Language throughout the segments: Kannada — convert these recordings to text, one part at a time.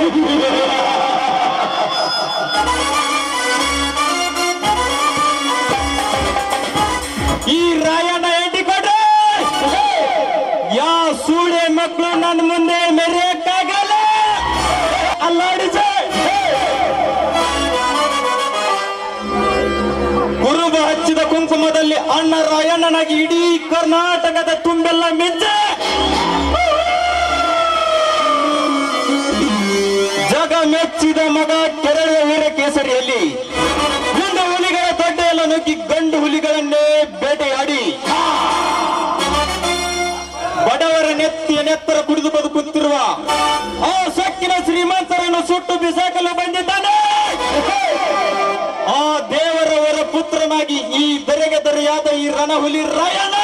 ಈ ರಾಯಣ್ಣ ಎಂಟಿ ಕೊಡ್ರೆ ಯಾ ಸೂಳೆ ಮಕ್ಕಳು ನನ್ನ ಮುಂದೆ ಮೆರೆಯಕ್ಕಾಗಲ್ಲ ಅಲ್ಲಾಡಿ ಕುರುಬ ಹಚ್ಚಿದ ಕುಂಕುಮದಲ್ಲಿ ಅಣ್ಣ ರಾಯಣ್ಣನಾಗಿ ಇಡೀ ಕರ್ನಾಟಕದ ತುಂಬೆಲ್ಲ ಮಿಂಚೆ ಜಗ ಮೆಚ್ಚಿದ ಮಗ ಕೆರಳಿದ ವೀರ ಕೇಸರಿಯಲ್ಲಿ ಗಂಡು ಹುಲಿಗಳ ದೊಡ್ಡೆಯಲ್ಲ ನುಗ್ಗಿ ಗಂಡು ಹುಲಿಗಳನ್ನೇ ಬೇಟೆಯಾಡಿ ಬಡವರ ನೆತ್ತಿಯ ನೆತ್ತರ ಕುಡಿದು ಬದುಕುತ್ತಿರುವ ಆ ಸೊಕ್ಕಿನ ಶ್ರೀಮಂತರನ್ನು ಸುಟ್ಟು ಬಿಸಾಕಲು ಬಂದಿದ್ದಾನೆ ಆ ದೇವರವರ ಪುತ್ರನಾಗಿ ಈ ಬೆರೆಗೆ ದೊರೆಯಾದ ಈ ರಣಹುಲಿ ರಾಯಣ್ಣ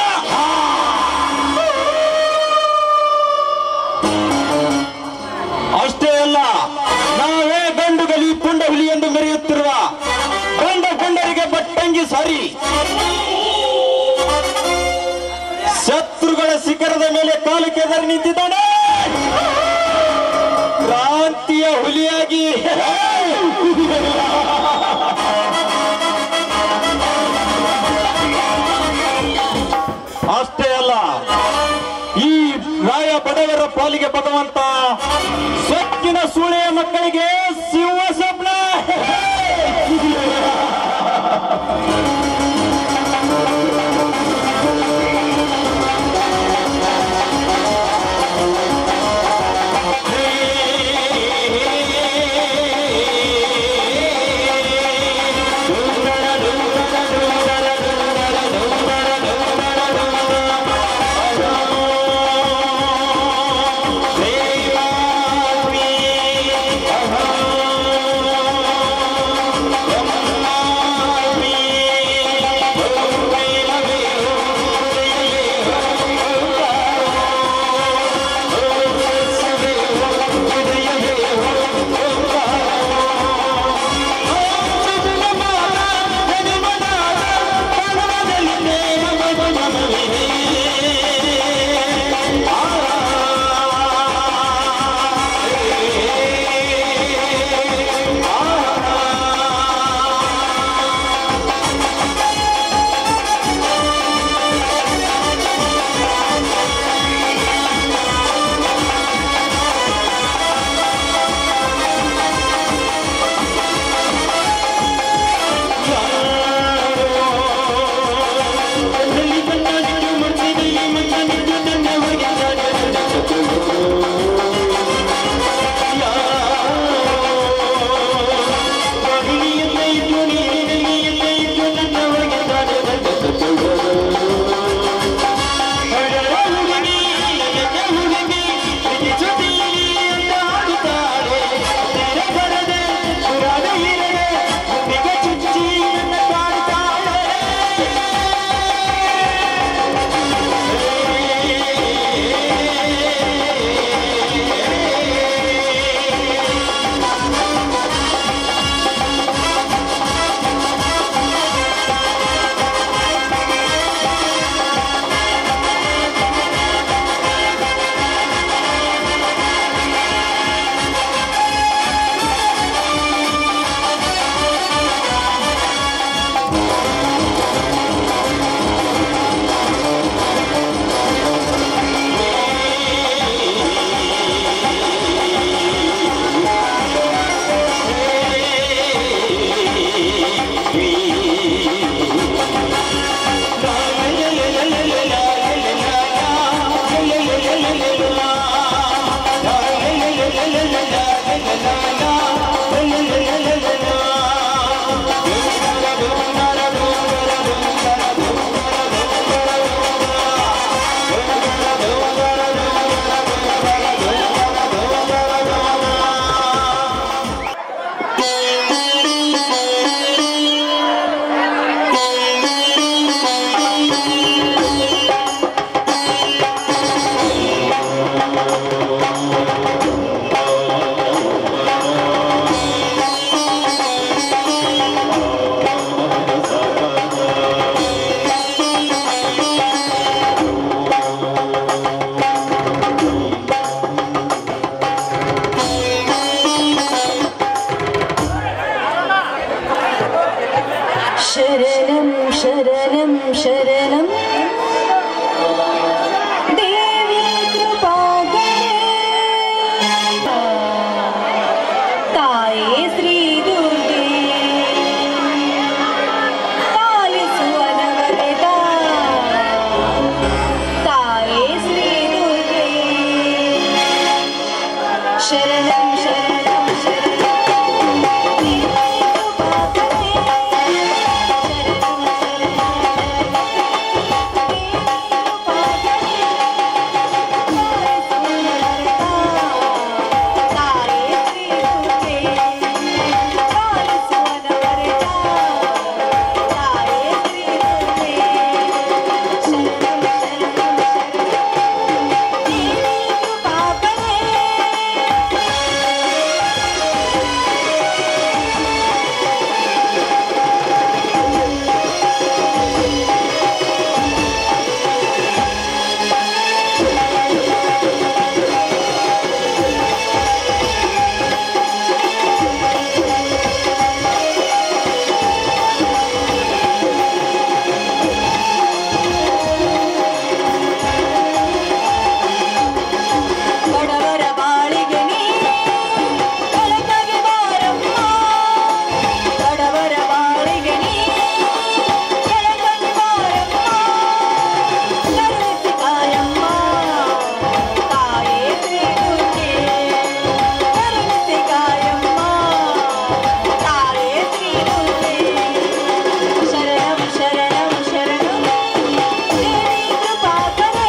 ಅಷ್ಟೇ ಅಲ್ಲ ನಾವೇ ಗಂಡುಗಲಿ ಪುಂಡ ಹುಲಿ ಎಂದು ಮೆರೆಯುತ್ತಿರುವ ಗಂಡ ಗಂಡರಿಗೆ ಬಟ್ಟಂಗಿ ಸಾರಿ ಶತ್ರುಗಳ ಶಿಖರದ ಮೇಲೆ ಕಾಲು ಕೆದರಿ ನಿಂತಿದ್ದಾನೆ ಕ್ರಾಂತಿಯ ಹುಲಿಯಾಗಿ ಅಷ್ಟೇ ಅಲ್ಲ ಈ ರಾಯ ಬಡವರ ಪಾಲಿಗೆ ಭಗವಂತ ಸೊಕ್ಕಿನ ಸೂಳೆಯ ಮಕ್ಕಳಿಗೆ ಸಿಂಹ ಸ್ವಪ್ನ ದೇವಾವಿ ಬಡವರ ಬಾಳಿಗೆ ನೀ ಬೆಳಕಾಗಿ ಬಾರಮ್ಮ ಬಡವರ ಬಾಳಿಗೆ ನೀ ಬೆಳಕಾಗಿ ಬಾರಮ್ಮ ಕರುಣಿಸಿ ಕಾಯಮ್ಮ ತಾಯೇ ಶ್ರೀದುರ್ಗೆ ಕರುಣಿಸಿ ಕಾಯಮ್ಮ ತಾಯೇ ಶ್ರೀದುರ್ಗೆ ಶರಣಂ ಶರಣಂ ಶರಣಂ ದೇವಿ ಕೃಪಾಕರೇ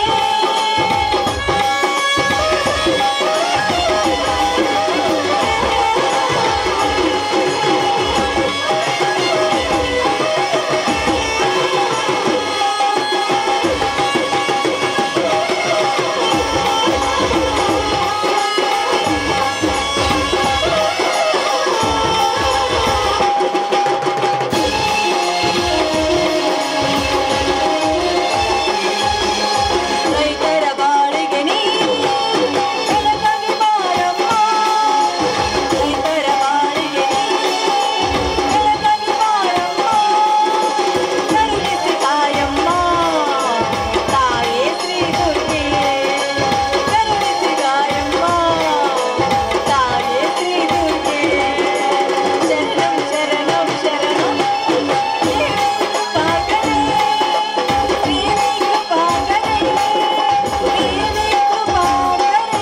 ರೈತರ ಬಾಳಿಗೆ ನೀ ಬೆಳಕಾಗಿ ಬಾರಮ್ಮ ರೈತರ ಬಾಳಿಗೆ ನೀ ಬೆಳಕಾಗಿ ಬಾರಮ್ಮ ಕರುಣಿಸಿ ಕಾಯಮ್ಮ ತಾಯೇ ಶ್ರೀ ದುರ್ಗೆ ಕರುಣಿಸಿ ಕಾಯಮ್ಮ ತಾಯೇ ಶ್ರೀ ದುರ್ಗೆ ಶರಣಂ ಶರಣಂ ಶರಣಂ ದೇವಿ ಕೃಪಾಕರೇ ದೇವಿ ಕೃಪಾಕರೇ ದೇವಿ ಕೃಪಾಕರೇ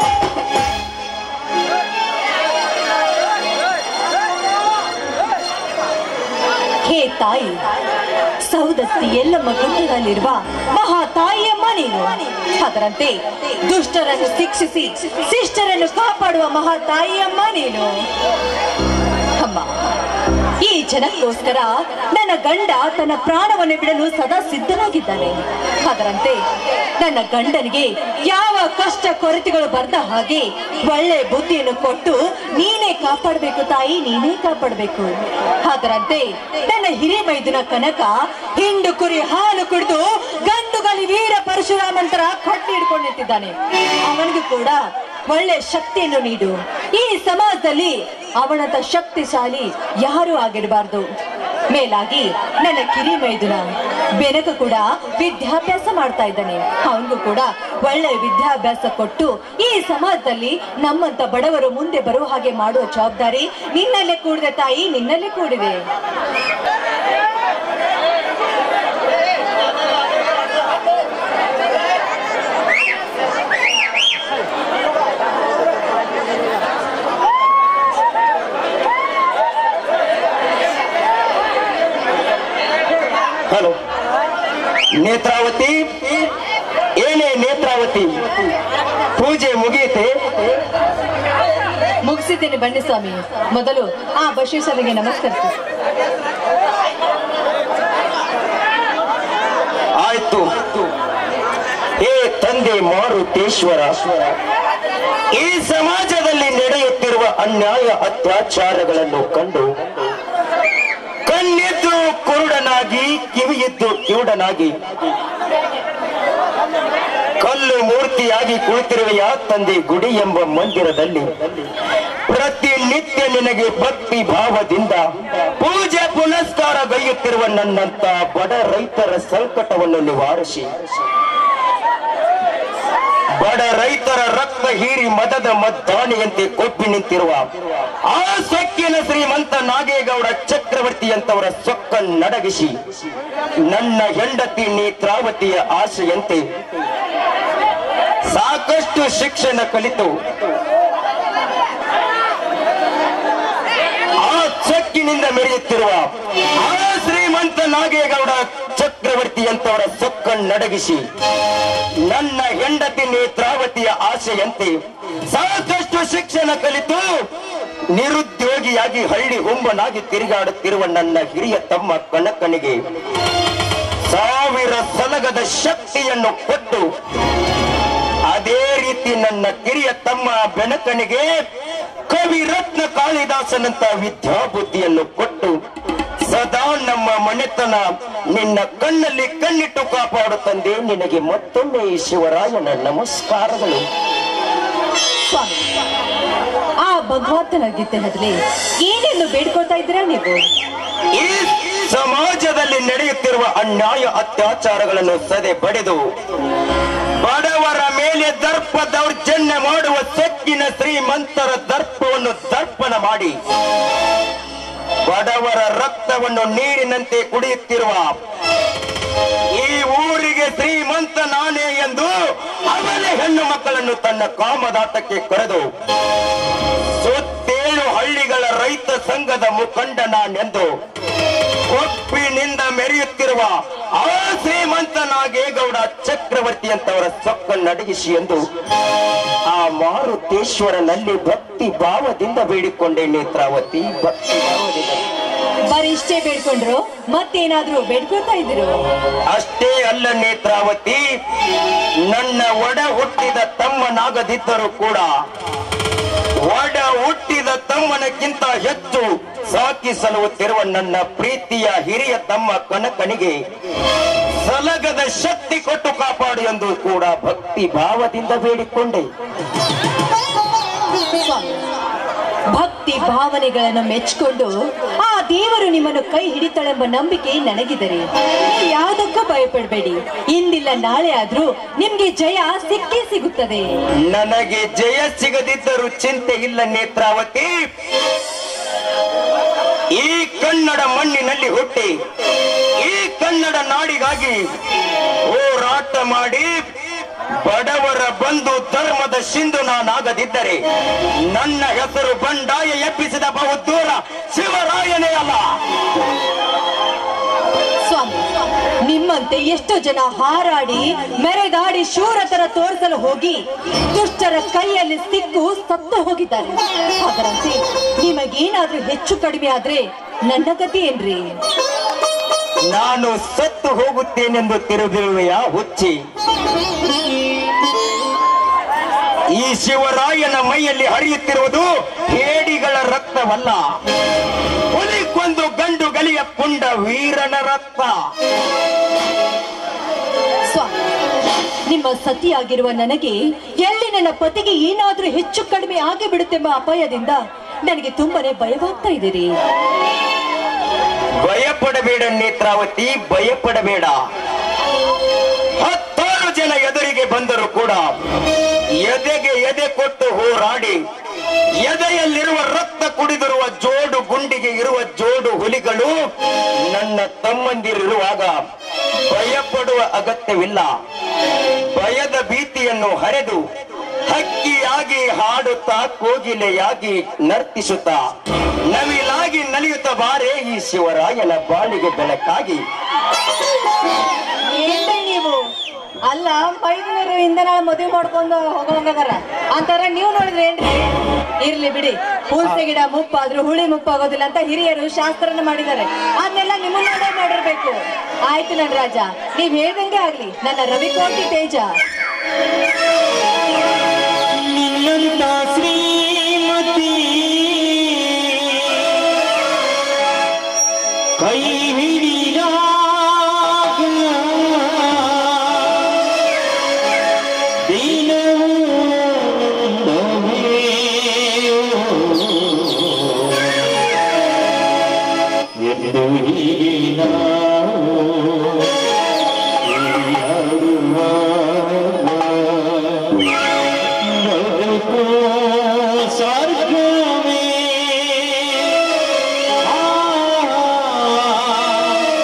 ಹೇ ತಾಯಿ ಸೌದತ್ತಿ ಎಲ್ಲಮ್ಮ ಗುಡ್ಡದಲ್ಲಿರುವ ಮಹಾ ತಾಯಿಯಮ್ಮ ನೀನು ಅದರಂತೆ ದುಷ್ಟರನ್ನು ಶಿಕ್ಷಿಸಿ ಶಿಷ್ಟರನ್ನು ಕಾಪಾಡುವ ಮಹಾ ತಾಯಿಯಮ್ಮ ನೀನು ಅಮ್ಮ ಈ ಜನಕ್ಕೋಸ್ಕರ ನನ್ನ ಗಂಡ ತನ್ನ ಪ್ರಾಣವನ್ನು ಬಿಡಲು ಸದಾ ಸಿದ್ಧನಾಗಿದ್ದಾನೆ ಅದರಂತೆ ನನ್ನ ಗಂಡನಿಗೆ ಯಾವ ಕಷ್ಟ ಕೊರತೆಗಳು ಬರ್ದ ಹಾಗೆ ಒಳ್ಳೆ ಬುದ್ಧಿಯನ್ನು ಕೊಟ್ಟು ನೀನೇ ಕಾಪಾಡಬೇಕು ತಾಯಿ ನೀನೇ ಕಾಪಾಡಬೇಕು ಅದರಂತೆ ನನ್ನ ಹಿರಿಮೈದುನ ಕನಕ ಹಿಂಡು ಕುರಿ ಹಾಲು ಕುಡಿದು ಗಂಡುಗಲಿ ವೀರ ಪರಶುರಾಮಂತರ ಕೊಟ್ಟು ಹಿಡ್ಕೊಂಡು ನಿಂತಿದ್ದಾನೆ ಅವನಿಗೂ ಕೂಡ ಒಳ್ಳೆ ಶಕ್ತಿಯನ್ನು ನೀಡು ಈ ಸಮಾಜದಲ್ಲಿ ಅವನಂತ ಶಕ್ತಿಶಾಲಿ ಯಾರು ಆಗಿರಬಾರ್ದು ಮೇಲಾಗಿ ನನ್ನ ಕಿರಿ ಮೈದುನ ಬೆನಕ ಕೂಡ ವಿದ್ಯಾಭ್ಯಾಸ ಮಾಡ್ತಾ ಇದ್ದಾನೆ ಅವನಿಗೂ ಕೂಡ ಒಳ್ಳೆ ವಿದ್ಯಾಭ್ಯಾಸ ಕೊಟ್ಟು ಈ ಸಮಾಜದಲ್ಲಿ ನಮ್ಮಂತ ಬಡವರು ಮುಂದೆ ಬರುವ ಹಾಗೆ ಮಾಡುವ ಜವಾಬ್ದಾರಿ ನಿನ್ನಲ್ಲೇ ಕೂಡಿದೆ ತಾಯಿ ನಿನ್ನಲ್ಲೇ ಕೂಡಿದೆ ಹಲೋ ನೇತ್ರಾವತಿ ಏನೇ ನೇತ್ರಾವತಿ ಪೂಜೆ ಮುಗಿಯಿತೆ ಮುಗಿಸಿದ್ದೇನೆ ಬನ್ನಿ ಸ್ವಾಮಿ ಮೊದಲು ಆ ಬಸವೇಶ್ವರಿಗೆ ನಮಸ್ಕರಿಸಿ ಆಯ್ತು ಏ ತಂದೆ ಮಾರುತೇಶ್ವರ ಈ ಸಮಾಜದಲ್ಲಿ ನಡೆಯುತ್ತಿರುವ ಅನ್ಯಾಯ ಅತ್ಯಾಚಾರಗಳನ್ನು ಕಂಡು ಕಣ್ಣಿದ್ದು ಕುರುಡನಾಗಿ ಕಿವಿಯಿದ್ದು ಕಿವುಡನಾಗಿ ಕಲ್ಲು ಮೂರ್ತಿಯಾಗಿ ಕುಳಿತಿರುವೆಯ ತಂದೆ ಗುಡಿ ಎಂಬ ಮಂದಿರದಲ್ಲಿ ಪ್ರತಿನಿತ್ಯ ನಿನಗೆ ಭಕ್ತಿ ಭಾವದಿಂದ ಪೂಜೆ ಪುನಸ್ಕಾರ ಗೈಯುತ್ತಿರುವ ನನ್ನಂತ ಬಡ ರೈತರ ಸಂಕಟವನ್ನು ನಿವಾರಿಸಿ ಬಡ ರೈತರ ರಕ್ತ ಹೀರಿ ಮದದ ಮದ್ದಾನೆಯಂತೆ ಕೊಪ್ಪಿ ನಿಂತಿರುವ ಆ ಸೊಕ್ಕಿನ ಶ್ರೀಮಂತ ನಾಗೇಗೌಡ ಚಕ್ರವರ್ತಿಯಂತವರ ಸೊಕ್ಕ ನಡಗಿಸಿ ನನ್ನ ಹೆಂಡತಿ ನೇತ್ರಾವತಿಯ ಆಶೆಯಂತೆ ಸಾಕಷ್ಟು ಶಿಕ್ಷಣ ಕಲಿತು ಸೊಕ್ಕಿನಿಂದ ಮೆರೆಯುತ್ತಿರುವ ಆ ಶ್ರೀಮಂತ ನಾಗೇಗೌಡ ಚಕ್ರವರ್ತಿಯಂತವರ ಸೊಕ್ಕನ್ನಡಗಿಸಿ ನನ್ನ ಹೆಂಡತಿ ನೇತ್ರಾವತಿಯ ಆಶೆಯಂತೆ ಸಾಕಷ್ಟು ಶಿಕ್ಷಣ ಕಲಿತು ನಿರುದ್ಯೋಗಿಯಾಗಿ ಹಳ್ಳಿ ಹುಂಬನಾಗಿ ತಿರುಗಾಡುತ್ತಿರುವ ನನ್ನ ಹಿರಿಯ ತಮ್ಮ ಕನಕನಿಗೆ ಸಾವಿರ ಸಲಗದ ಶಕ್ತಿಯನ್ನು ಕೊಟ್ಟು ಅದೇ ರೀತಿ ನನ್ನ ಕಿರಿಯ ತಮ್ಮ ಬೆನಕನಿಗೆ ಕವಿ ರತ್ನ ಕಾಳಿದಾಸನಂತ ವಿದ್ಯಾಬುದ್ಧಿಯನ್ನು ಕೊಟ್ಟು ಸದಾ ನಮ್ಮ ಮನೆತನ ನಿನ್ನ ಕಣ್ಣಲ್ಲಿ ಕಣ್ಣಿಟ್ಟು ಕಾಪಾಡುತ್ತಂದೆ ನಿನಗೆ ಮತ್ತೊಮ್ಮೆ ಈ ಶಿವರಾಯನ ನಮಸ್ಕಾರಗಳು ಸ್ವಾಮಿ ಆ ಭಗವಂತನ ಗೀತೆ ಹದ್ಲಿ ಏನೆಂದು ಬೇಡ್ಕೊಳ್ತಾ ಇದ್ದೀರಾ ನೀವು ಈ ಸಮಾಜದಲ್ಲಿ ನಡೆಯುತ್ತಿರುವ ಅನ್ಯಾಯ ಅತ್ಯಾಚಾರಗಳನ್ನು ಸದೆ ಬಡಿದು ಬಡವರ ಮೇಲೆ ದರ್ಪ ದೌರ್ಜನ್ಯ ಮಾಡುವ ಸೆಕ್ಕಿನ ಶ್ರೀಮಂತರ ದರ್ಪವನ್ನು ದರ್ಪಣ ಮಾಡಿ ಬಡವರ ರಕ್ತವನ್ನು ನೀರಿನಂತೆ ಕುಡಿಯುತ್ತಿರುವ ಈ ಊರಿಗೆ ಶ್ರೀಮಂತ ನಾನೇ ಎಂದು ಅವನೇ ಹೆಣ್ಣು ಮಕ್ಕಳನ್ನು ತನ್ನ ಕಾಮದಾಟಕ್ಕೆ ಕರೆದು ಸುತ್ತೇಳು ಹಳ್ಳಿಗಳ ರೈತ ಸಂಘದ ಮುಖಂಡ ನಾನೆಂದು ಕೊಪ್ಪಿನಿಂದ ಮೆರೆಯುತ್ತಿರುವ ಆ ಶ್ರೀಮಂತ ನಾಗೇಗೌಡ ಚಕ್ರವರ್ತಿ ಅಂತವರ ಸೊಕ್ಕನ್ನಡಗಿಸಿ ಎಂದು ಆ ಮಾರುತೇಶ್ವರನಲ್ಲಿ ಭಕ್ತಿ ಭಾವದಿಂದ ಬೇಡಿಕೊಂಡೆ ನೇತ್ರಾವತಿ ಭಕ್ತಿ ಭಾವದಿಂದ ಬರೀ ಇಷ್ಟೇ ಬೇಡ್ಕೊಂಡ್ರು ಮತ್ತೇನಾದ್ರೂ ಬೇಡ್ಕೊಳ್ತಾ ಇದ್ರು ಅಷ್ಟೇ ಅಲ್ಲ ನೇತ್ರಾವತಿ ನನ್ನ ಒಡ ಹುಟ್ಟಿದ ತಮ್ಮನಾಗದಿದ್ದರೂ ಕೂಡ ಒಡ ಹುಟ್ಟಿದ ತಮ್ಮನಕ್ಕಿಂತ ಹೆಚ್ಚು ಸಾಕಿ ಸಲುವುತ್ತಿರುವ ನನ್ನ ಪ್ರೀತಿಯ ಹಿರಿಯ ತಮ್ಮ ಕನಕನಿಗೆ ಸಲಗದ ಶಕ್ತಿ ಕೊಟ್ಟು ಕಾಪಾಡು ಎಂದು ಕೂಡ ಭಕ್ತಿ ಭಾವದಿಂದ ಬೇಡಿಕೊಂಡೆ ಸ್ವಾಮಿ, ಭಕ್ತಿ ಭಾವನೆಗಳನ್ನು ಮೆಚ್ಚಿಕೊಂಡು ಆ ದೇವರು ನಿಮ್ಮನ್ನು ಕೈ ಹಿಡಿತಾಳೆಂಬ ನಂಬಿಕೆ ನನಗಿದರೆ ನೀವು ಯಾವುದಕ್ಕೂ ಭಯಪಡಬೇಡಿ ಇಂದಿಲ್ಲ ನಾಳೆ ಆದ್ರೂ ನಿಮ್ಗೆ ಜಯ ಸಿಕ್ಕೇ ಸಿಗುತ್ತದೆ ನನಗೆ ಜಯ ಸಿಗದಿದ್ದರೂ ಚಿಂತೆ ಇಲ್ಲ ನೇತ್ರಾವತಿ ಈ ಕನ್ನಡ ಮಣ್ಣಿನಲ್ಲಿ ಹುಟ್ಟಿ ಈ ಕನ್ನಡ ನಾಡಿಗಾಗಿ ಹೋರಾಟ ಮಾಡಿ ಬಡವರ ಬಂಧು ಧರ್ಮದ ಸಿಂಧು ನಾನಾಗದಿದ್ದರೆ ನನ್ನ ಹೆಸರು ಬಂಡಾಯ ಎಬ್ಬಿಸಿದ ಬಹುದೂರ ಶಿವರಾಯನೇ ಅಲ್ಲ ಸ್ವಾಮಿ ನಿಮ್ಮಂತೆ ಎಷ್ಟೋ ಜನ ಹಾರಾಡಿ ಮೆರೆದಾಡಿ ಶೂರತರ ತೋರಿಸಲು ಹೋಗಿ ದುಷ್ಟರ ಕೈಯಲ್ಲಿ ಸಿಕ್ಕು ಸತ್ತು ಹೋಗಿದ್ದಾರೆ ಅದರಂತೆ ನಿಮಗೇನಾದ್ರೂ ಹೆಚ್ಚು ಕಡಿಮೆ ಆದ್ರೆ ನನ್ನ ಗತಿ ಏನ್ರಿ ನಾನು ಸತ್ತು ಹೋಗುತ್ತೇನೆಂದು ತಿರುಗಿರುವೆಯ ಹುಚ್ಚಿ ಈ ಶಿವರಾಯನ ಮೈಯಲ್ಲಿ ಹರಿಯುತ್ತಿರುವುದು ಹೇಡಿಗಳ ರಕ್ತವಲ್ಲ ಹುಲಿಕೊಂದು ಗಂಡು ಗಲಿಯ ಪುಂಡ ವೀರನ ರಕ್ತ ಸ್ವಾಮಿ ನಿಮ್ಮ ಸತಿಯಾಗಿರುವ ನನಗೆ ಎಲ್ಲಿ ನನ್ನ ಪತಿಗೆ ಏನಾದ್ರೂ ಹೆಚ್ಚು ಕಡಿಮೆ ಆಗಿ ಬಿಡುತ್ತೆಂಬ ಅಪಾಯದಿಂದ ನನಗೆ ತುಂಬಾನೇ ಭಯವಾಗ್ತಾ ಇದ್ದೀರಿ ಭಯಪಡಬೇಡ ನೇತ್ರಾವತಿ ಭಯಪಡಬೇಡ ಹತ್ತಾರು ಜನ ಎದುರಿಗೆ ಬಂದರೂ ಕೂಡ ಎದೆಗೆ ಎದೆ ಕೊಟ್ಟು ಹೋರಾಡಿ ಎದೆಯಲ್ಲಿರುವ ರಕ್ತ ಕುಡಿದಿರುವ ಜೋಡು ಗುಂಡಿಗೆ ಇರುವ ಜೋಡು ಹುಲಿಗಳು ನನ್ನ ತಮ್ಮಂದಿರಿರುವಾಗ ಭಯಪಡುವ ಅಗತ್ಯವಿಲ್ಲ ಭಯದ ಭೀತಿಯನ್ನು ಹರೆದು ಹಕ್ಕಿಯಾಗಿ ಹಾಡುತ್ತಾ ಕೋಗಿಲೆಯಾಗಿ ನರ್ತಿಸುತ್ತಾ ನವಿಲಾಗಿ ನಲಿಯುತ್ತ ಬಾರೆ ಈ ಶಿವರಾಯನ ಬಾಳಿಗೆ ಬೆಳಕಾಗಿ ಏನ್ರಿ ನೀವು ಅಲ್ಲ ಮೈದೂರು ಇಂದನ ಮದುವೆ ಮಾಡ್ಕೊಂಡು ಹೋಗೋಂಗದಾರ ಅಂತಾರ ನೀವು ನೋಡಿದ್ರೆ ಏನ್ರಿ ಇರ್ಲಿ ಬಿಡಿ ಹುಲ್ಸೆ ಗಿಡ ಮುಪ್ಪಾದ್ರೂ ಹುಳಿ ಮುಪ್ಪಾಗೋದಿಲ್ಲ ಅಂತ ಹಿರಿಯರು ಶಾಸ್ತ್ರನ ಮಾಡಿದ್ದಾರೆ ಅದನ್ನೆಲ್ಲ ನಿಮ್ಮನ್ನ ಮಾಡಿರ್ಬೇಕು ಆಯ್ತು ನನ್ ರಾಜ ನೀವ್ ಹೇಳ್ದಂಗೆ ಆಗ್ಲಿ ನನ್ನ ರವಿಕೋಟಿ ತೇಜ ನಿನ್ನಂತ ಶ್ರೀಮತಿ ಕೈ ಹಿಡಿದಾಗ ದಿನವೂ ಎಂದು ಹೀಗೆ ನಾವು ಬದುಕು ಸ್ವರ್ಗವೇ ಆ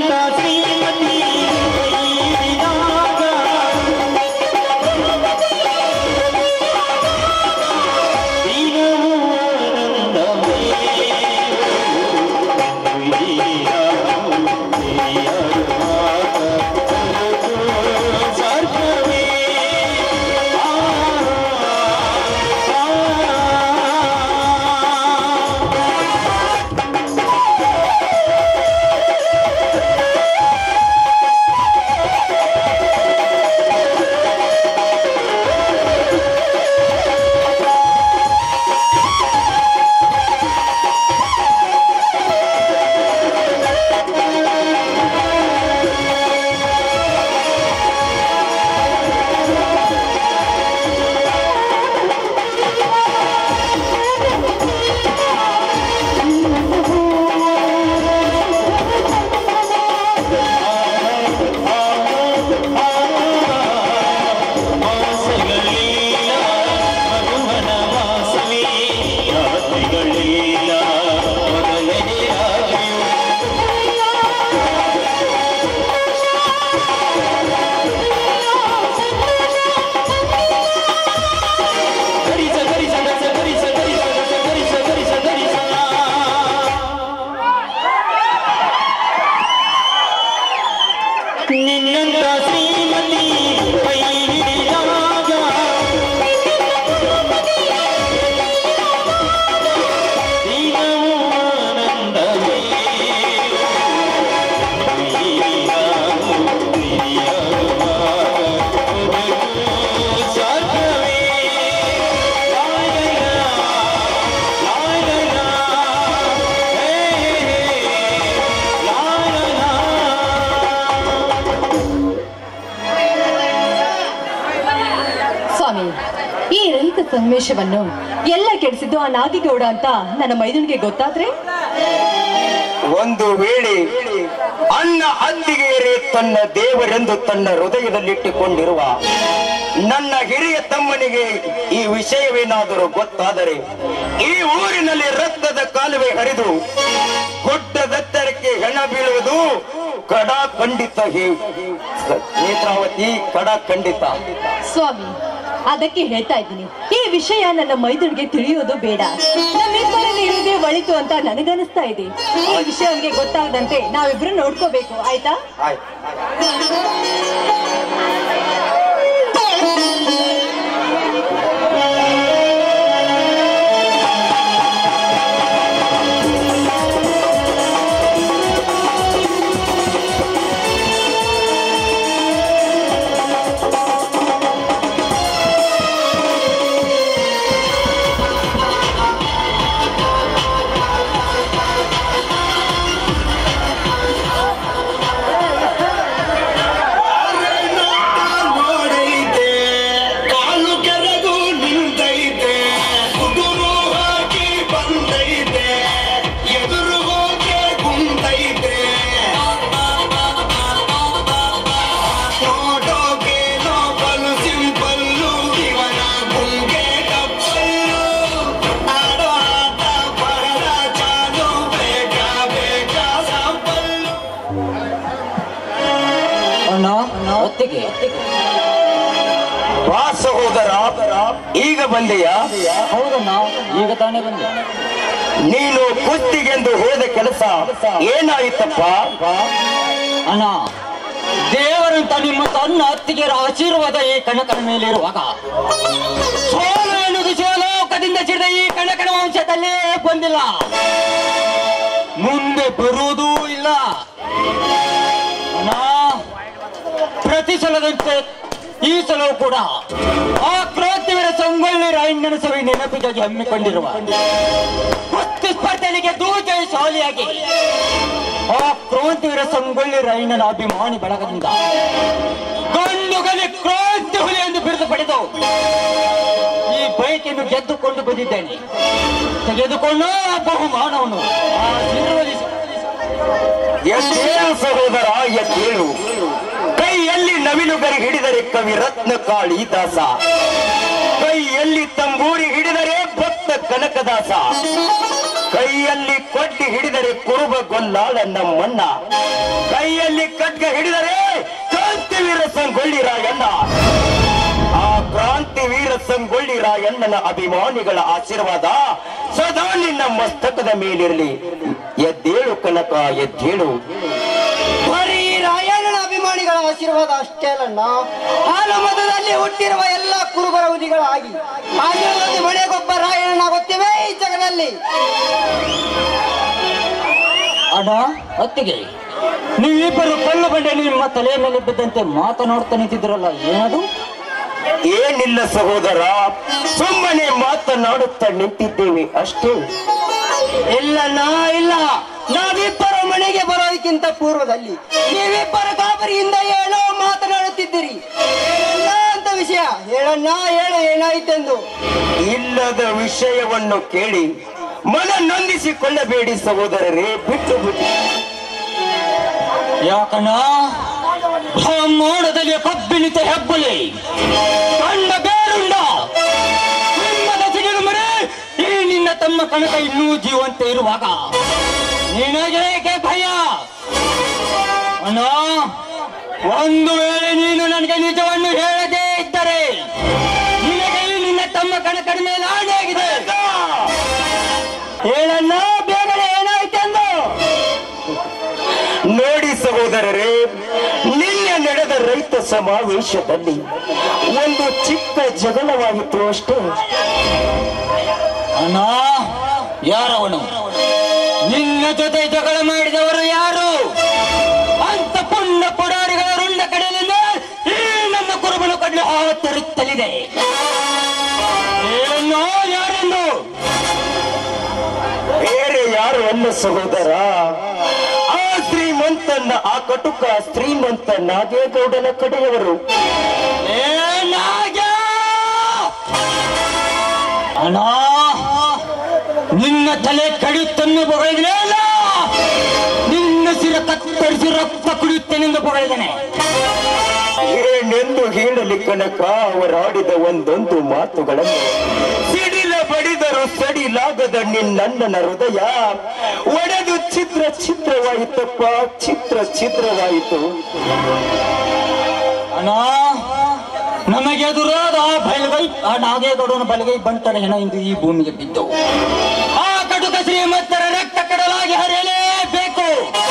ನಿನ್ನಂತ ಶ್ರೀಮತಿ ಕೈಹಿಡಿದಾಗ ದಿನವೂ ಆನಂದವೇ. ಹಿರಿಯರು, ಹಿರಿಯರುವಾಗ ಸ್ವರ್ಗವೇ. ಆ, ಆ, ಆ. ಮಾಸಗಳಿಲ್ಲ ಮಧುವನ ವಾಸವೇ ರಾತ್ರಿಗಳಿಲ್ಲ ಮೊದಲನೇ ರಾತ್ರಿಯು ಗರಿಸ ಗರಿಸ ಗರಿಸ ಗರಿಸ ಗರಿಸ ಗರಿಸ ಗರಿಸ ಗರಿಸ ನಿನ್ನಂತ ಶ್ರೀಮತಿ ಕೈ ಹಿಡಿದಾಗ ದಿನವೂ ಆನಂದವೇ ಹಿರಿಯರು, ಹಿರಿಯರುವಾಗ ಬದುಕು ಸ್ವರ್ಗವೇ. ಲಾಯಲ, ಲಾಯಲ, ಹೇ, ಹೇ, ಲಾಯಲ. ಸ್ವಾಮಿ ಈ ರೈತ ಸನ್ನಿವೇಶವನ್ನು ಎಲ್ಲ ಕೆಡಿಸಿದ್ದು ಆ ನಾದಿಗೌಡ ಅಂತ ನನ್ನ ಮೈದುನಿಗೆ ಗೊತ್ತಾದ್ರೆ ಒಂದು ವೇಳೆ ಅನ್ನ ಅತ್ತಿಗೆಯರೇ ತನ್ನ ದೇವರೆಂದು ತನ್ನ ಹೃದಯದಲ್ಲಿಟ್ಟುಕೊಂಡಿರುವ ನನ್ನ ಹಿರಿಯ ತಮ್ಮನಿಗೆ ಈ ವಿಷಯವೇನಾದರೂ ಗೊತ್ತಾದರೆ ಈ ಊರಿನಲ್ಲಿ ರಕ್ತದ ಕಾಲುವೆ ಹರಿದು ಗುಡ್ಡದೆತ್ತರಕ್ಕೆ ಹೆಣ ಬೀಳುವುದು ಕಡ ಖಂಡಿತ ಹೇ ನೇತ್ರಾವತಿ ಕಡ ಖಂಡಿತ ಸ್ವಾಮಿ ಅದಕ್ಕೆ ಹೇಳ್ತಾ ಇದ್ದೀನಿ ಈ ವಿಷಯ ನನ್ನ ಮೈದುನಿಗೆ ತಿಳಿಯೋದು ಬೇಡ ನಮ್ಮಿಬ್ಬರಲ್ಲಿ ಇರುವುದೇ ಒಳಿತು ಅಂತ ನನಗನಿಸ್ತಾ ಇದೆ ಈ ವಿಷಯ ಅವನಿಗೆ ಗೊತ್ತಾಗದಂತೆ ನಾವಿಬ್ರು ನೋಡ್ಕೋಬೇಕು ಆಯ್ತಾ ಆಯ್ತು ನೋಡೈತೆ ಕಾಲು ಕೆರೆದು ನಿಂತೈತೆ ಕುದುರು ಹಾಕಿ ಬಂದೈತೆ ಎದುರು ಹೋಗಿ ಕುಂತೈತೆ ನೋಡೋಕೆ ನೋಬಲು ಸಿಂಪಲ್ಲು ಇವನ ಗುಂಗೆ ಕಪ್ಪಲ್ಲು ಆಡೋ ಆಟ ಬಹಳ ಚಾಲು ಬೇಗ ಬೇಗ ಸಾಂಪಲ್ಲು ಅಣ್ಣ ಒತ್ತಿಗೆ ವಾ ಸಹೋದರ ಈಗ ಬಂದೆಯಾ ಹೌದಣ್ಣ ಈಗ ತಾನೇ ಬಂದೆ ನೀನು ಕುಸ್ತಿಗೆಂದು ಹೋದ ಕೆಲಸ ಏನಾಯಿತಪ್ಪ ಅಣ್ಣ ದೇವರಂತ ನಿಮ್ಮ ತನ್ನ ಅತ್ತಿಗೆರ ಆಶೀರ್ವಾದ ಈ ಕಣಕನ ಮೇಲಿರುವಾಗ ಸೋಲು ಎನ್ನುವುದು ಶಿವಲೋಕದಿಂದ ಸಿಡಿದ ಈ ಕಣಕನ ವಂಶದಲ್ಲೇ ಬಂದಿಲ್ಲ ಮುಂದೆ ಬರುವುದೂ ಇಲ್ಲ ಅಣ್ಣ ಪ್ರತಿ ಸಲದಂತೆ ಈ ಸಲವೂ ಕೂಡ ಆ ಕ್ರಾಂತಿವೀರ ಸಂಗೊಳ್ಳಿ ರಾಯಣ್ಣನ ಸಭೆ ನೆನಪಿಗಾಗಿ ಹಮ್ಮಿಕೊಂಡಿರುವ ಕುಸ್ತಿ ಸ್ಪರ್ಧೆಯಲ್ಲಿ ಗೆದ್ದು ಜಯಶಾಲಿಯಾಗಿ ಆ ಕ್ರಾಂತಿವೀರ ಸಂಗೊಳ್ಳಿ ರಾಯಣ್ಣನ ಅಭಿಮಾನಿ ಬಳಗದಿಂದ ಗಂಡು ಗಲಿ ಕ್ರಾಂತಿ ಹುಲಿ ಎಂದು ಬಿರುದು ಪಡೆದು ಈ ಬೈಕಿಯನ್ನು ಗೆದ್ದುಕೊಂಡು ಬಂದಿದ್ದೇನೆ ತೆಗೆದುಕೊಂಡು ಆ ಬಹುಮಾನವನ್ನು ಆಶೀರ್ವದಿಸಿ ಎದ್ದೇಳು ಸಹೋದರ ಎದ್ದೇಳು ಕೈಯಲ್ಲಿ ನವಿಲುಗರಿ ಹಿಡಿದರೆ ಕವಿ ರತ್ನ ಕಾಳಿದಾಸ ಕೈಯಲ್ಲಿ ತಂಬೂರಿ ಹಿಡಿದರೆ ಭಕ್ತ ಕನಕದಾಸ ಕೈಯಲ್ಲಿ ಕೊಡ್ಡಿ ಹಿಡಿದರೆ ಕುರುಬ ಗೊಲ್ಲಾಳ ನಮ್ಮಣ್ಣ ಕೈಯಲ್ಲಿ ಖಡ್ಗ ಹಿಡಿದರೆ ಕ್ರಾಂತಿವೀರ ಸಂಗೊಳ್ಳಿ ರಾಯಣ್ಣ ಆ ಕ್ರಾಂತಿವೀರ ಸಂಗೊಳ್ಳಿ ರಾಯಣ್ಣನ ಅಭಿಮಾನಿಗಳ ಆಶೀರ್ವಾದ ಸದಾ ನಿನ್ನ ಮಸ್ತಕದ ಮೇಲಿರಲಿ ಎದ್ದೇಳು ಕನಕ ಎದ್ದೇಳು ಬರೀ ರಾಯಣ್ಣನ ಅಭಿಮಾನಿಗಳ ಆಶೀರ್ವಾದ ಅಷ್ಟೇ ಅಲ್ಲಣ್ಣ ಹಾಲು ಮತದಲ್ಲಿ ಹುಟ್ಟಿರುವ ಎಲ್ಲ ಕುರುಬರ ಹುಲಿಗಳಾಗಿ ಆಶೀರ್ವಾದ ಮಳೆಗೊಬ್ಬ ರಾಯಣ್ಣನಾಗುತ್ತೇವೆ ಈ ಜಗದಲ್ಲಿ ಅಣ್ಣ ಅತ್ತಿಗೆ ನೀವಿಬ್ಬರು ಕಲ್ಲು ಬಂಡೆ ನಿಮ್ಮ ತಲೆಯ ಮೇಲೆ ಬಿದ್ದಂತೆ ಮಾತನಾಡ್ತಾ ನಿಂತಿದ್ರಲ್ಲ ಏನದು ಏನಿಲ್ಲ ಸಹೋದರ ಸುಮ್ಮನೆ ಮಾತನಾಡುತ್ತಾ ನಿಂತಿದ್ದೇವೆ ಅಷ್ಟೇ ಇಲ್ಲಣ್ಣ ಇಲ್ಲ ನಾವಿಬ್ಬರು ಮನೆಗೆ ಬರೋದಕ್ಕಿಂತ ಪೂರ್ವದಲ್ಲಿ ನೀವಿಬ್ಬರು ಗಾಬರಿಯಿಂದ ಏನೋ ಮಾತನಾಡುತ್ತಿದ್ದೀರಿ ಏನಣ್ಣ ಅಂತ ವಿಷಯ ಹೇಳಣ್ಣ ಹೇಳು ಏನಾಯ್ತೆಂದು ಇಲ್ಲದ ವಿಷಯವನ್ನು ಕೇಳಿ ಮನ ನೊಂದಿಸಿಕೊಳ್ಳಬೇಡಿ ಸಹೋದರರೇ ಬಿಟ್ಟು ಬಿಟ್ಟು ಯಾಕಣ್ಣ ಬ್ರಹ್ಮಾಂಡದಲ್ಲಿ ಕಬ್ಬಿಣಿತ ಹೆಬ್ಬಲಿ ಕಂಡ ಬೇರುಂಡ ನಿಮ್ಮದ ಸಿಡಿಲು ಮರೆ ಈ ನಿನ್ನ ತಮ್ಮ ಕನಕ ಇನ್ನೂ ಜೀವಂತ ಇರುವಾಗ ನಿನಗೇಕೆ ಭಯ ಅಣ್ಣ ಒಂದು ವೇಳೆ ನೀನು ನನಗೆ ನಿಜವನ್ನು ಹೇಳದೇ ಇದ್ದರೆ ನಿನಗೆ ಈ ನಿನ್ನ ತಮ್ಮ ಕನಕನ ಮೇಲೆ ಆಣೆಯಾಗಿದೆ ಹೇಳಣ್ಣ ಬೇಗನೆ ಏನಾಯ್ತೆಂದು ನೋಡಿ ಸಹೋದರರೇ ನಿನ್ನೆ ನಡೆದ ರೈತ ಸಮಾವೇಶದಲ್ಲಿ ಒಂದು ಚಿಕ್ಕ ಜಗಳವಾಯಿತು ಅಷ್ಟೇ ಅಣ್ಣ ಯಾರವನು ನಿನ್ನ ಜೊತೆ ಜಗಳ ಮಾಡಿದವರು ಯಾರು ಅಂತ ಪುಣ್ಯ ಪುಡಾರಿಗಳ ರುಂಡ ಕಡೆಯಿಂದ ಈ ನನ್ನ ಕುರುಬನ ಕಡ್ಲೆ ಹಾತರುತ್ತಲಿದೆ ಏನೋ ಯಾರೆಂದು ಬೇರೆ ಯಾರು ಅಲ್ಲ ಸಹೋದರ ಆ ಶ್ರೀಮಂತನ ಆ ಕಟುಕ ಶ್ರೀಮಂತ ನಾಗೇಗೌಡನ ಕಡೆಯವರು ಏನಾಗ ಅಣ್ಣ ನಿನ್ನ ತಲೆ ಕಡಿಯುತ್ತನ್ನು ಬಗಳಿದೆಯಲ್ಲ ನಿನ್ನ ಸಿರ ಕತ್ತರಿಸಿ ರಕ್ತ ಕುಡಿಯುತ್ತೇನೆಂದು ಬಗಳಿದ್ದೇನೆ ಏನೆಂದು ಹೇಳಲಿ ಕನಕ ಅವರಾಡಿದ ಒಂದೊಂದು ಮಾತುಗಳನ್ನು ಸಿಡಿಲ ಬಡಿದರು ಸಡಿಲಾಗದ ನಿನ್ನಣ್ಣನ ಹೃದಯ ಒಡೆದು ಚಿತ್ರ ಚಿತ್ರವಾಯಿತಪ್ಪ ಚಿತ್ರ ಚಿತ್ರವಾಯಿತು ಅಣ್ಣ ನಮಗೆ ಎದುರಾದ ಆ ಬಲಗೈ ಆ ನಾಗೇಗೌಡನ ಬಲಗೈ ಬಂಟನ ಹೆಣ ಇಂದು ಈ ಭೂಮಿಗೆ ಬಿದ್ದು ಆ ಕಟುಕ ಶ್ರೀಮಂತರ ರಕ್ತ ಕಡಲಾಗಿ ಹರಿಯಲೇಬೇಕು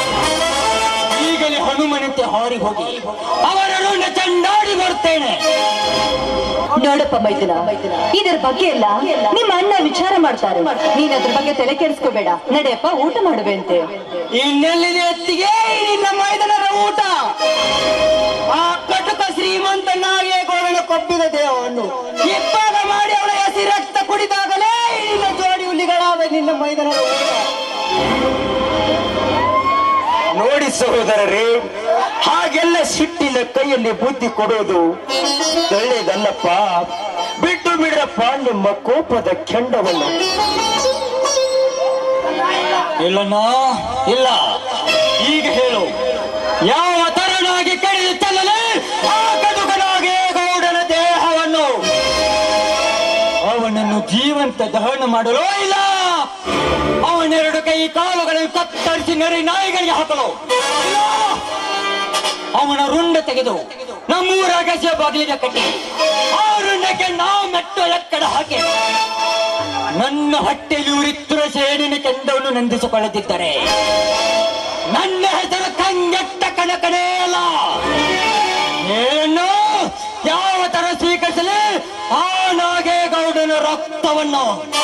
ಈಗಲೇ ಹನುಮನಂತೆ ಹಾರಿ ಹೋಗಿ ಅವರ ಋಣ ಚಂಡಾಡಿ ಬರ್ತೇನೆ ನೋಡಪ್ಪ ಮೈದುನ ಇದರ ಬಗ್ಗೆ ಎಲ್ಲ ನಿಮ್ಮ ಅಣ್ಣ ವಿಚಾರ ಮಾಡ್ತಾರೆ ನೀನ್ ಅದ್ರ ಬಗ್ಗೆ ತಲೆ ಕೆಡಿಸ್ಕೋಬೇಡ ನಡೆಯಪ್ಪ ಊಟ ಮಾಡುವೆಂತೆ ಇನ್ನೆಲ್ಲಿದೆ ಎತ್ತಿಗೆ ಈ ನಿನ್ನ ಮೈದನರ ಊಟ ಆ ಕಟುಕ ಶ್ರೀಮಂತ ನಾಗೇಗೌಡನ ಕೊಬ್ಬಿದ ದೇಹವನ್ನು ಇಬ್ಬಾಗ ಮಾಡಿ ಅವಳ ಹಸಿ ರಕ್ತ ಕುಡಿದಾಗಲೇ ಈ ನಿನ್ನ ಜೋಡಿ ಹುಲಿಗಳಾದ ನಿನ್ನ ಮೈದನರ ಊಟ ನೋಡಿ ಸಹೋದರರೇ ಹಾಗೆಲ್ಲ ಸಿಟ್ಟಿನ ಕೈಯಲ್ಲಿ ಬುದ್ಧಿ ಕೊಡೋದು ಒಳ್ಳೆಯದಲ್ಲಪ್ಪ ಬಿಟ್ಟು ಬಿಡ್ರಪ್ಪ ನಿಮ್ಮ ಕೋಪದ ಕೆಂಡವನ್ನು ಇಲ್ಲಣ್ಣ ಇಲ್ಲ ಈಗ ಹೇಳು ಯಾವ ತರನಾಗಿ ಕಡಿದು ಚೆಲ್ಲಲಿ ಆ ಕಟುಕನಾಗಿ ಗೌಡನ ದೇಹವನ್ನು ಅವನನ್ನು ಜೀವಂತ ದಹನ ಮಾಡಲು ಇಲ್ಲ ಅವನೆರಡು ಕೈ ಕಾಲುಗಳನ್ನು ಕತ್ತರಿಸಿ ನೆರೆ ನಾಯಿಗಳಿಗೆ ಹಾಕಲು ಇಲ್ಲ. ಅವನ ರುಂಡ ತೆಗೆದು ನಮ್ಮೂರ ಗಜ ಬಾಗಿಲಿನ ಕಟ್ಟಿ ಆ ರುಂಡಕ್ಕೆ ನಾವು ಮೆಟ್ಟು ಎಕ್ಕಡ ಹಾಕಿ ನನ್ನ ಹೊಟ್ಟೆಯಲ್ಲಿ ಉರಿತ್ತಿರುವ ಸೇಡಿನ ಕೆಂಡವನ್ನು ನಂದಿಸಿಕೊಳ್ಳುತ್ತಿದ್ದರೆ ನನ್ನ ಹೆಸರು ಕಂಗೆಟ್ಟ ಕನಕನೇ ಅಲ್ಲ ಏನು ಯಾವ ತರ ಸ್ವೀಕರಿಸಲಿ ಆ ನಾಗೇಗೌಡನ ರಕ್ತವನ್ನು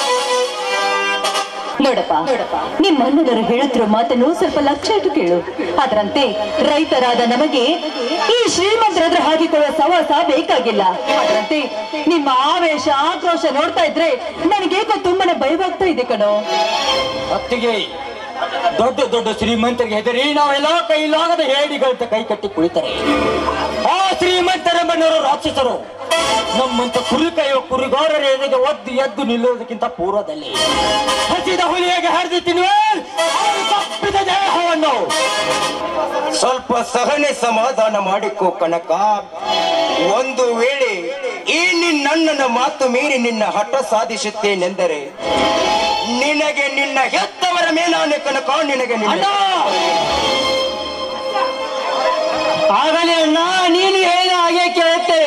ನೋಡಪ್ಪ ನಿಮ್ಮ ಅಣ್ಣನವರು ಹೇಳುತ್ತಿರೋ ಮಾತನ್ನು ಸ್ವಲ್ಪ ಲಕ್ಷ ಇಟ್ಟು ಕೇಳು ಅದರಂತೆ ರೈತರಾದ ನಮಗೆ ಈ ಶ್ರೀಮಂತರಾದ್ರೆ ಹಾಕಿಕೊಳ್ಳುವ ಸವಾಸ ಬೇಕಾಗಿಲ್ಲ ಅದರಂತೆ ನಿಮ್ಮ ಆವೇಶ ಆಕ್ರೋಶ ನೋಡ್ತಾ ಇದ್ರೆ ನನಗೇಕೋ ತುಂಬಾನೇ ಭಯವಾಗ್ತಾ ಇದೆ ಕಣೋ ಅತ್ತಿಗೆ ದೊಡ್ಡ ದೊಡ್ಡ ಶ್ರೀಮಂತರಿಗೆ ಹೆದರಿ ನಾವೆಲ್ಲ ಕೈಲಾಗದ ಹೇಡಿಗಳಂತ ಕೈ ಕಟ್ಟಿ ಕುಳಿತಾರೆ ಆ ಶ್ರೀಮಂತರ ಮನೆಯವರು ರಾಕ್ಷಸರು ನಮ್ಮಂತ ಕುರಿ ಕಾಯುವ ಕುರಿಗಾರರ ಎದೆಗೆ ಒದ್ದು ಎದ್ದು ನಿಲ್ಲುವುದಕ್ಕಿಂತ ಪೂರ್ವದಲ್ಲಿ ಹಸಿದ ಹುಲಿಯಾಗಿ ಹರಿದು ತಿನ್ನುವ ಅವರು ತಪ್ಪಿದ ದೇಹವನ್ನು ಸ್ವಲ್ಪ ಸಹನೆ ಸಮಾಧಾನ ಮಾಡಿಕೋ ಕನಕ ಒಂದು ವೇಳೆ ಈ ನಿನ್ನಣ್ಣನ ಮಾತು ಮೀರಿ ನಿನ್ನ ಹಠ ಸಾಧಿಸುತ್ತೇನೆಂದರೆ ನಿನಗೆ ನಿನ್ನ ಹೆತ್ತವರ ಮೇಲಾನೆ ಕನಕ ನಿನಗೆ ನಿನ್ನ ಅಣ್ಣ ಆಗಲೇ ಅಣ್ಣ ನೀನು ಹೇಳಿದ ಹಾಗೆ ಕೇಳುತ್ತೇವೆ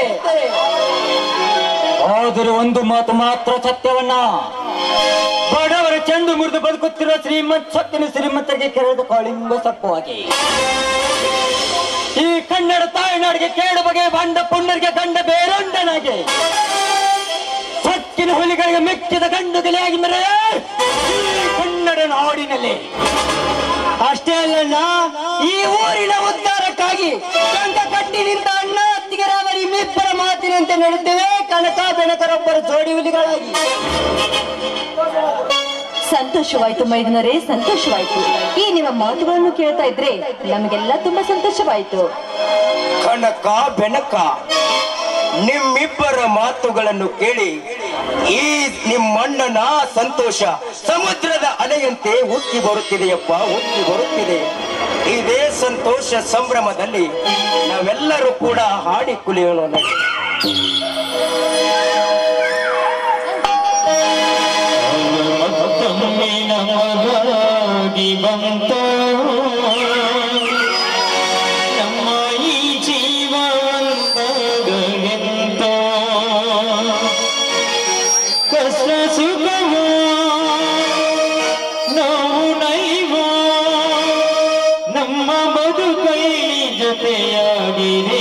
ಆದರೆ ಒಂದು ಮಾತು ಮಾತ್ರ ಸತ್ಯವನ್ನ ಬಡವರ ಚೆಂಡು ಮುರಿದು ಬದುಕುತ್ತಿರುವ ಶ್ರೀಮಂತ ಸತ್ತಿನ ಶ್ರೀಮಂತರಿಗೆ ಕೆರೆದ ಕಾಳಿಂಗ ಸಪ್ಪವಾಗಿ ಈ ಕನ್ನಡ ತಾಯ್ನಾಡಿಗೆ ಕೇಳು ಬಗೆ ಬಂಡ ಪುಣ್ಯರಿಗೆ ಗಂಡ ಬೇರೊಂಡನಾಗೆ ಸತ್ತಿನ ಹುಲಿಗಳಿಗೆ ಮೆಕ್ಕಿದ ಗಂಡು ಗೆಲೆಯಾಗಿ ಮೆರೆ ಈ ಕನ್ನಡ ನಾಡಿನಲ್ಲಿ ಅಷ್ಟೇ ಅಲ್ಲಣ್ಣ ಈ ಊರಿನ ಉದ್ಧಾರಕ್ಕಾಗಿ ಕಂಕ ಕಟ್ಟಿ ನಿಂತ ಅಣ್ಣ ಅತ್ತಿಗೆರಾದ ನಿಮ್ಮಿಬ್ಬರ ಮಾತಿನಂತೆ ನಡೆಯುತ್ತೇವೆ ಕನಕ ಬೆನಕರೊಬ್ಬರ ಜೋಡಿ ಹುಲಿಗಳಾಗಿ ಸಂತೋಷವಾಯ್ತು ಮೈದನರೇ ಸಂತೋಷವಾಯ್ತು ಈ ನಿಮ್ಮ ಮಾತುಗಳನ್ನು ಕೇಳ್ತಾ ಇದ್ರೆ ನಮಗೆಲ್ಲ ತುಂಬಾ ಸಂತೋಷವಾಯ್ತು ಕನಕ ಬೆನಕ ನಿಮ್ಮಿಬ್ಬರ ಮಾತುಗಳನ್ನು ಕೇಳಿ ಈ ನಿಮ್ಮಣ್ಣನ ಸಂತೋಷ ಸಮುದ್ರದ ಅಲೆಯಂತೆ ಉಕ್ಕಿ ಬರುತ್ತಿದೆಯಪ್ಪ ಉಕ್ಕಿ ಬರುತ್ತಿದೆ ಇದೇ ಸಂತೋಷ ಸಂಭ್ರಮದಲ್ಲಿ ನಾವೆಲ್ಲರೂ ಕೂಡ ಹಾಡಿ ಕುಲಿಯೋಣ ನಡಿ. ಮತ್ತೊಮ್ಮೆ ನಮಗಾಗಿ ಬಂತ ನಮ್ಮ ಈ ಜೀವವಂತಗಳೆಂತ ಕಷ್ಟ ಸುಖವ ನಾವು ನೈವ ನಮ್ಮ ಬದುಕೈ ಜೊತೆಯಾಗಿದೆ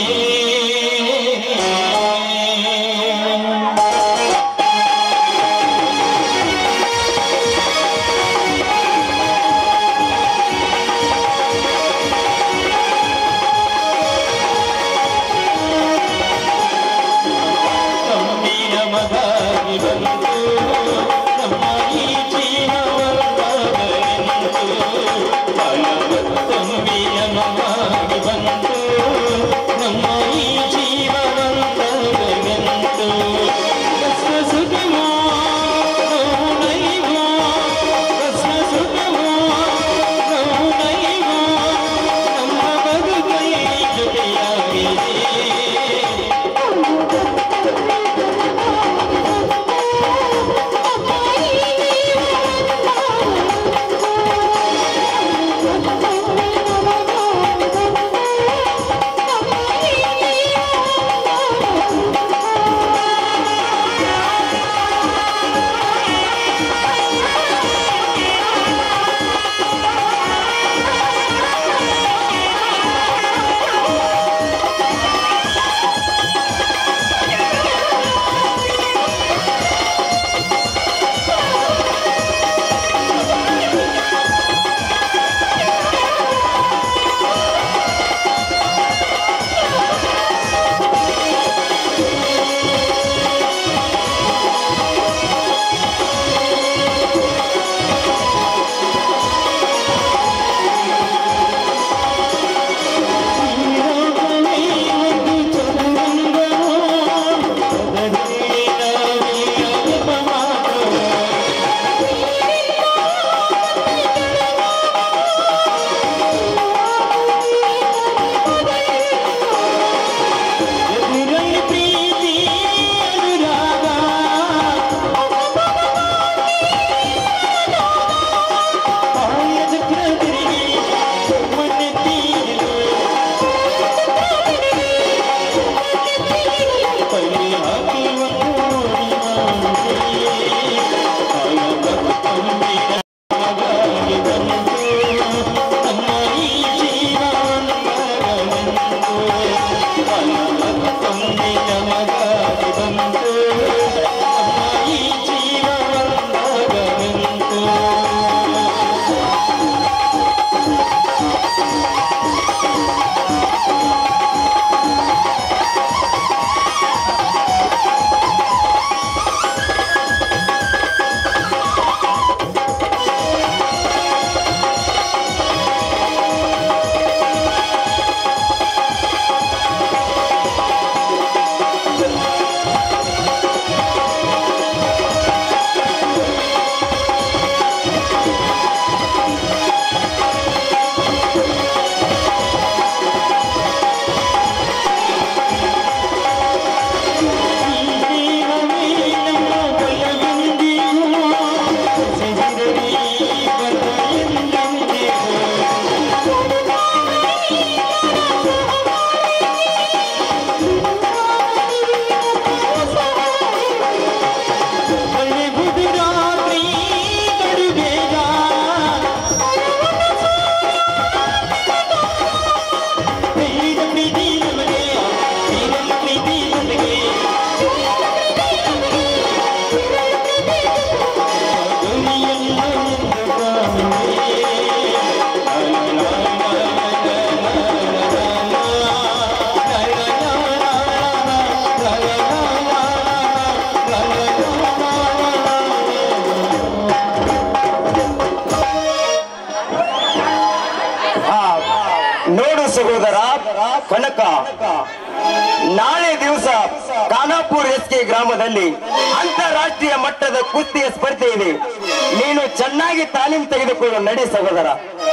ಸಹೋದರ ಕನಕ ನಾಳೆ ದಿವಸ ಖಾನಾಪುರ್ ಎಸ್ ಕೆ ಗ್ರಾಮದಲ್ಲಿ ಅಂತಾರಾಷ್ಟ್ರೀಯ ಮಟ್ಟದ ಕುಸ್ತಿಯ ಸ್ಪರ್ಧೆ ಇದೆ ನೀನು ಚೆನ್ನಾಗಿ ತಾಲೀಮ್ ತೆಗೆದುಕೊಂಡು ನಡಿ ಸಹೋದರ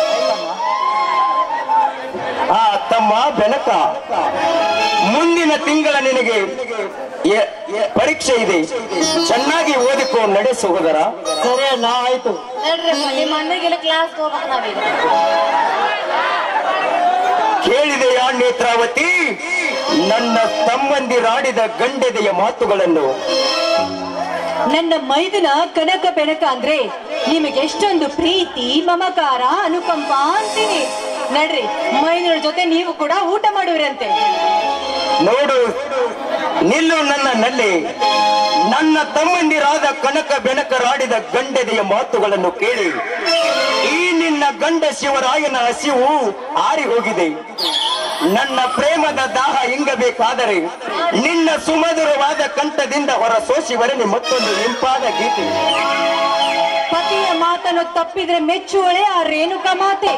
ಆ ತಮ್ಮ ಬೆನಕ ಮುಂದಿನ ತಿಂಗಳ ನಿನಗೆ ಎ- ಎ- ಪರೀಕ್ಷೆ ಇದೆ ಚೆನ್ನಾಗಿ ಓದಿಕೊಂಡು ನಡೆ ಸಹೋದರ ಸರಿ ಅಣ್ಣ ಆಯ್ತು ನಡ್ರಪ್ಪ ನಿಮ್ಮ ಅಣ್ಣಗೆಲ್ಲ ಕ್ಲಾಸ್ ಹೋಗ್ಬೇಕು ನಾವೀಗ ಕೇಳಿದೆಯಾ ನೇತ್ರಾವತಿ ನನ್ನ ಸಂಬಂಧಿರಾಡಿದ ಗಂಡೆದೆಯ ಮಾತುಗಳನ್ನು ನನ್ನ ಮೈದುನ ಕನಕ ಬೆನಕ ಅಂದ್ರೆ ನಿಮಗೆ ಎಷ್ಟೊಂದು ಪ್ರೀತಿ ಮಮಕಾರ ಅನುಕಂಪ ಅಂತೀನಿ ನಡ್ರಿ ಮೈದುನ ಜೊತೆ ನೀವು ಕೂಡ ಊಟ ಮಾಡುವಿರಂತೆ ನೋಡು ನಿಲ್ಲು ನನ್ನ ನಲ್ಲಿ ನನ್ನ ತಮ್ಮಂದಿರಾದ ಕನಕ ಬೆನಕರಾಡಿದ ಗಂಡೆದೆಯ ಮಾತುಗಳನ್ನು ಕೇಳಿ ಈ ನಿನ್ನ ಗಂಡ ಶಿವರಾಯನ ಹಸಿವು ಆರಿ ಹೋಗಿದೆ ನನ್ನ ಪ್ರೇಮದ ದಾಹ ಇಂಗಬೇಕಾದರೆ ನಿನ್ನ ಸುಮಧುರವಾದ ಕಂಠದಿಂದ ಹೊರ ಸೋಸಿ ಬರಲಿ ಮತ್ತೊಂದು ಇಂಪಾದ ಗೀತೆ ಪತಿಯ ಮಾತನ್ನು ತಪ್ಪಿದ್ರೆ ಮೆಚ್ಚುವಳೆ ಆ ರೇಣುಕ ಮಾತೆ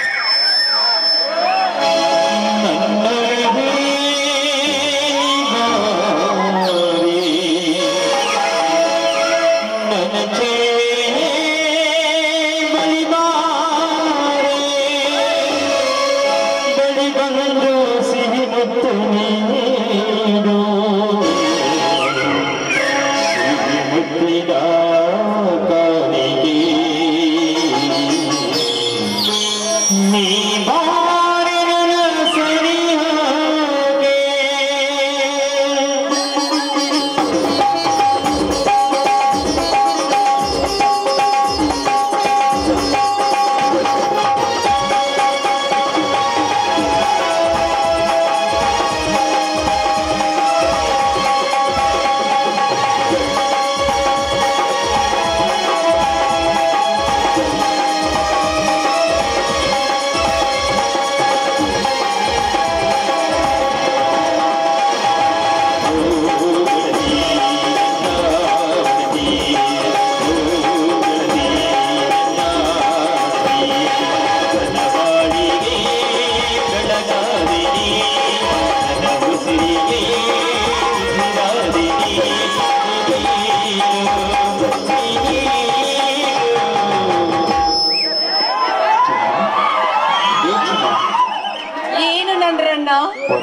ಏನು ನನ್ರಣ್ಣ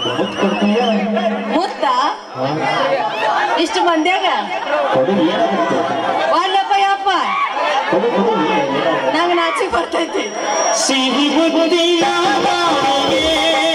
ಮುತ್ತ ಇಷ್ಟು ಮಂದ್ಯಾಗ ವಾಡ್ಲಪ್ಪ ಯಪ್ಪ ನಂಗೆ ನಾಚಿಕೆ ಬರ್ತೈತಿ ಸಿಹಿ ಬುದ್ಧಿಯ ಬಾಯಿಗೆ